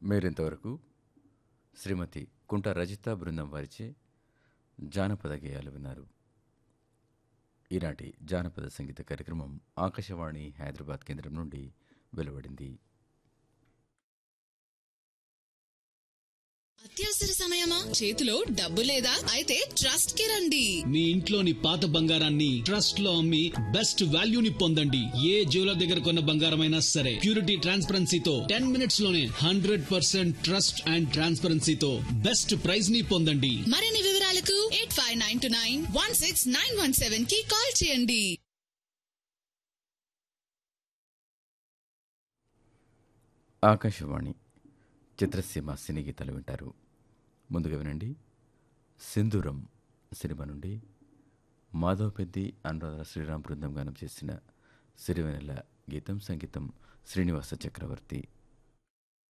మీరింతవరకు శ్రీమతి కుంట రజిత బృందం వారిచే జానపద గేయాలు విన్నారు ఈనాటి జానపద సంగీత కార్యక్రమం ఆకాశవాణి హైదరాబాద్ కేంద్రం నుండి వెలువడింది అత్యవసర సమయమా చేతిలో డబ్బు లేదా అయితే ట్రస్ట్ కి రండి మీ ఇంట్లోని పాత బంగారాన్ని ట్రస్ట్ లో అమ్మి బెస్ట్ వాల్యూని పొందండి ఏ జ్యువెలర్ దగ్గర కొన్న బంగారమైనా సరే ప్యూరిటీ ట్రాన్స్పరెన్సీతో టెన్ మినిట్స్ లోనే హండ్రెడ్ పర్సెంట్ ట్రస్ట్ అండ్ ట్రాన్స్పరెన్సీతో బెస్ట్ ప్రైజ్ ని పొందండి మరిన్ని వివరాలకు eight five nine two nine one six nine one seven కి కాల్ చేయండి ఆకాశవాణి చిత్రసీమ సినీ గీతాలు వింటారు ముందుగా వినండి సింధూరం సినిమా నుండి మాధవ్ పెద్ది అనురాధ శ్రీరామ్ బృందం గానం చేసిన సిరివెనెల గీతం సంగీతం శ్రీనివాస చక్రవర్తి